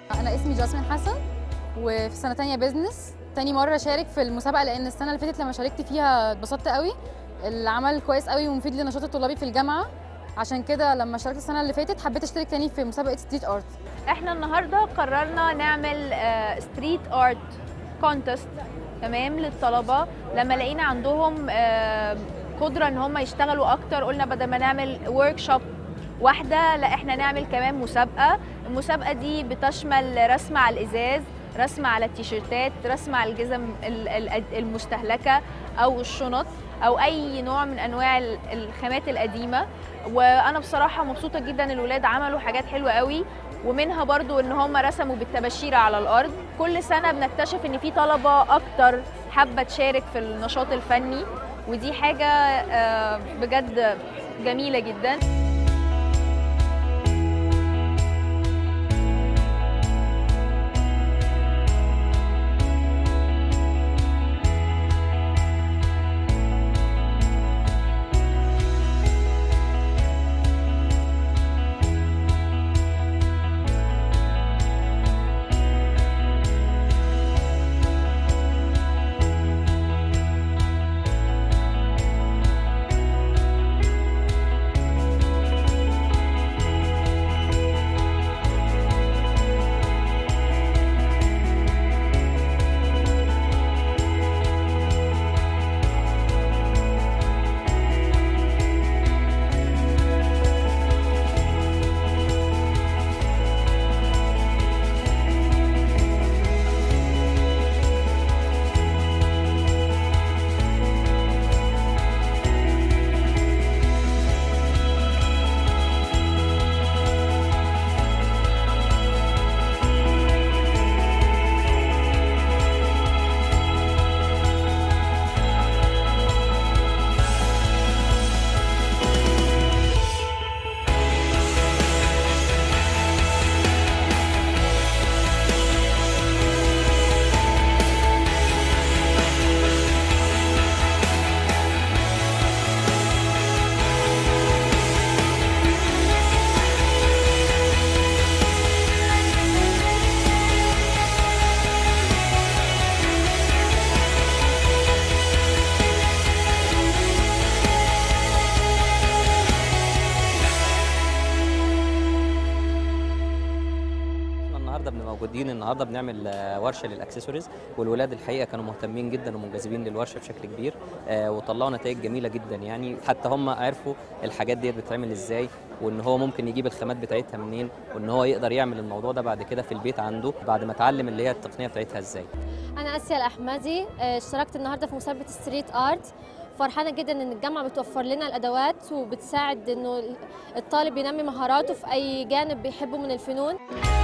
انا اسمي جاسمين حسن وفي سنه تانية بيزنس تاني مره اشارك في المسابقه لان السنه اللي فاتت لما شاركت فيها اتبسطت قوي العمل كويس قوي ومفيد لنشاط الطلابي في الجامعه عشان كده لما شاركت السنه اللي فاتت حبيت اشترك تاني في مسابقه ستريت ارت احنا النهارده قررنا نعمل ستريت ارت كونتست تمام للطلبه لما لقينا عندهم آه، قدره ان هم يشتغلوا اكتر قلنا بدل ما نعمل ورك شوب واحده لا احنا نعمل كمان مسابقه المسابقه دي بتشمل رسم على الازاز رسم على التيشيرتات رسم على الجزم ال- ال- المستهلكه او الشنط او اي نوع من انواع ال- الخامات القديمه وانا بصراحه مبسوطه جدا الولاد عملوا حاجات حلوه قوي ومنها برضو ان هم رسموا بالطباشيره على الارض كل سنه بنكتشف ان في طلبه اكتر حابه تشارك في النشاط الفني ودي حاجه آه، بجد جميله جدا احنا النهارده بنبقى موجودين النهارده بنعمل آه، ورشه للاكسسوارز والولاد الحقيقه كانوا مهتمين جدا ومنجذبين للورشه بشكل كبير آه، وطلعوا نتائج جميله جدا يعني حتى هم عرفوا الحاجات ديت بتتعمل ازاي وان هو ممكن يجيب الخامات بتاعتها منين وان هو يقدر يعمل الموضوع ده بعد كده في البيت عنده بعد ما اتعلم اللي هي التقنيه بتاعتها ازاي أنا آسيا الأحمدي آه، اشتركت النهاردة في مسابقة ستريت آرت فرحانة جدا إن الجامعة بتوفر لنا الأدوات وبتساعد إنه الطالب ينمي مهاراته في أي جانب بيحبه من الفنون